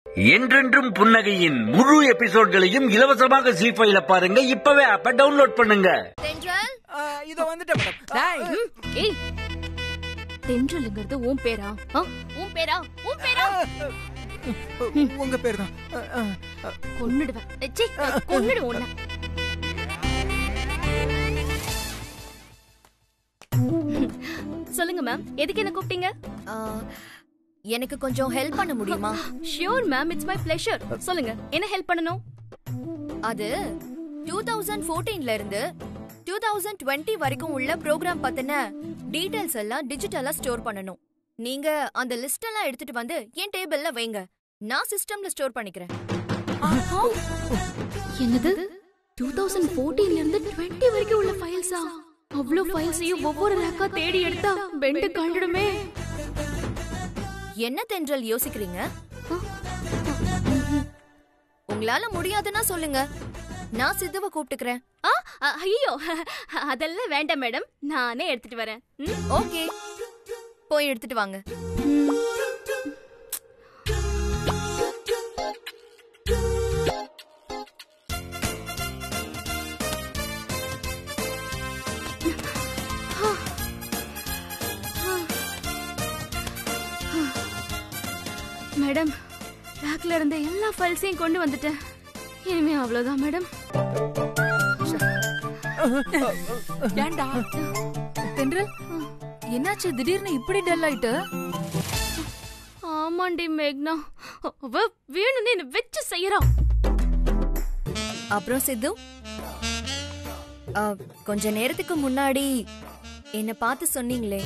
என்றென்றும் புன்னகையின் முழு எபிசோட்களையும் இலவசமாக ஜி ஃபைல பாருங்க இப்பவே ஆப்ப டவுன்லோட் பண்ணுங்க தென்றல் இதோ வந்துட்டேன் மேடம் டேய் ஏய் தென்றல்ங்கிறது உன் பேரா ஆ, உன் பேரா உன் பேரா உங்க பேர் தான் கொன்னுடுவேன் ச்சீ, கொன்னுடு உன்னை சொல்லுங்க மேம் எதுக்கு என்ன கூப்பிட்டீங்க ஆ, எனக்கு கொஞ்சம் ஹெல்ப் பண்ண முடியுமா sure ma'am it's my pleasure சொல்லுங்க என்ன ஹெல்ப் பண்ணணும் அது டூ தௌசண்ட் ஃபோர்டீன்ல இருந்து டூ தௌசண்ட் டுவெண்ட்டி வரைக்கும் உள்ள ப்ரோக்ராம் பத்தின டீடைல்ஸ் எல்லாம் டிஜிட்டலா ஸ்டோர் பண்ணணும் நீங்க அந்த லிஸ்ட் எல்லாம் எடுத்துட்டு வந்து என் டேபிள்ல வைங்க நான் சிஸ்டம்ல ஸ்டோர் பண்ணிக்கிறேன் என்னது டூ தௌசண்ட் ஃபோர்டீன்ல இருந்து டுவெண்ட்டி வரைக்கும் உள்ள ஃபைல்ஸா அவ்வளவு ஃபைல்ஸையும் ஒவ்வொரு ரேக்கா தேடி எடுத்தா பெண்டு கண்டுடுமே என்ன தென்றல் யோசிக்கிறீங்க உங்களால முடியாதுன்னா சொல்லுங்க நான் சித்துவ கூப்பிட்டுக்கிறேன் ஆ அ- ஐயோ அதெல்லாம் வேண்டாம் மேடம் நானே எடுத்துட்டு வரேன் ம்? ஓகே போய் எடுத்துட்டு வாங்க மேடம் ரேக்ல இருந்த எல்லா ஃபைல்ஸையும் கொண்டு வந்துட்டேன் இனிமே அவ்வளவுதான் மேடம் ஏண்டா தென்றல் என்னாச்சு திடீர்னு இப்படி டல் ஆயிட்டு ஆமாண்டி மேக்னா அவ வேணும்னு என்ன வச்சு செய்யறா அப்புறம் சித்து ஆ, கொஞ்ச நேரத்துக்கு முன்னாடி என்ன பார்த்து சொன்னீங்களே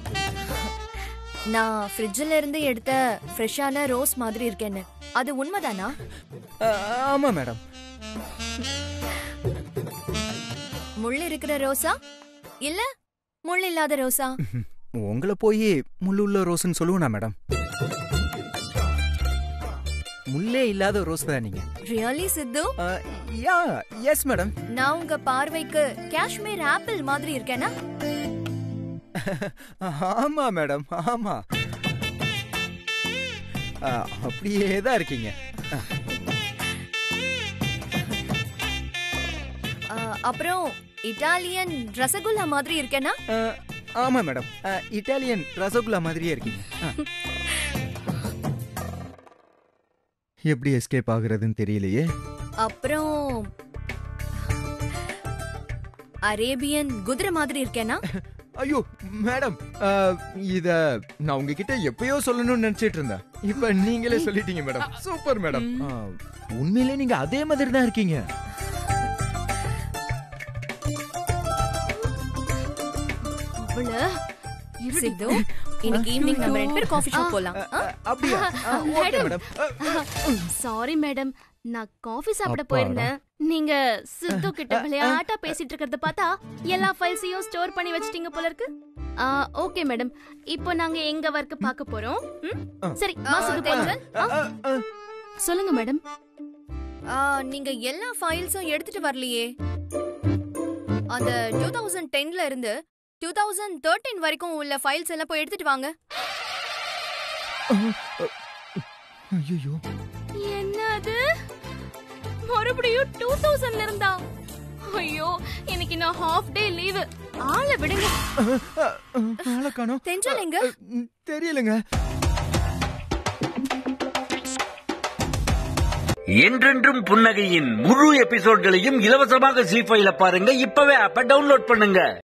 நான் ஃப்ரிட்ஜில் இருந்து எடுத்த ஃப்ரெஷ்ஷான ரோஸ் மாதிரி இருக்கேன்னு அது உண்மைதானா ஆமா மேடம் முள் இருக்கிற ரோசா இல்ல முள் இல்லாத ரோசா உங்களை போய் முள்ளுள்ள ரோஸ்னு சொல்லுவேனா மேடம் முள்ளே இல்லாத ரோஸ் தான் நீங்க really Sidhu yeah yes madam நான் உங்க பார்வைக்கு காஷ்மீர் ஆப்பிள் மாதிரி இருக்கேனா ஆமா மேடம் ஆமா ஆ, அப்படியே தான் இருக்கீங்க ஆ, அப்புறம் இட்டாலியன் ரசகுல்லா மாதிரி இருக்கேனா ஆ, ஆமா மேடம் ஆ, இட்டாலியன் ரசகுல்லா மாதிரியே இருக்கீங்க ஆ. எப்படி எஸ்கேப் ஆகுறதுன்னு தெரியலையே அப்புறம் அரேபியன் குதிரை மாதிரி இருக்கேனா ஐயோ மேடம் ஆ, இத நான் உங்ககிட்ட எப்பயோ சொல்லணும்னு நினைச்சிட்டு இருந்தேன் இப்ப நீங்களே சொல்லிட்டீங்க மேடம் சூப்பர் மேடம் ஆ, உண்மையிலே நீங்க அதே மாதிரி தான் இருக்கீங்க அவள சித்து இன்னைக்கு ஈவினிங் நம்ம ரெண்டு பேரும் காஃபி ஷாப் போலாம் ஆ, அப்படியா ஆ, ஓகே மேடம். மேடம் ஆ, சாரி மேடம் நான் காஃபி சாப்பிட அப்பாடா. போயிருந்தேன் நீங்க சித்து கிட்ட விளையாட்டா பேசிட்டு இருக்கிறத பார்த்தா எல்லா ஃபைல்ஸையும் ஸ்டோர் பண்ணி வச்சிட்டீங்க போல இருக்கு ஓகே மேடம் இப்போ நாங்க எங்க ஒர்க் பார்க்க போறோம் ம்? சரி வா சித்து போலாம். ஆ, ஆ, ஆ. சொல்லுங்க மேடம் ஆ, நீங்க எல்லா ஃபைல்ஸும் எடுத்துட்டு வரலையே அந்த டூ தௌசண்ட் டென்ல இருந்து டூ தௌசண்ட் தேர்ட்டின் வரைக்கும் உள்ள ஃபைல்ஸ் எல்லாம் போய் எடுத்துட்டு வாங்க ஐயோ என்னது மறுபடியும் டூ தௌசண்ட்ல இருந்தா ஐயோ இன்னைக்கு நான் ஹாஃப் டே லீவு ஆளை விடுங்க ஆளை காணோம் தென்றல் எங்க ம், தெரியலங்க என்றென்றும் புன்னகையின் முழு எபிசோட்களையும் இலவசமாக ஜி ஃபைல பாருங்க இப்பவே ஆப்ப டவுன்லோட் பண்ணுங்க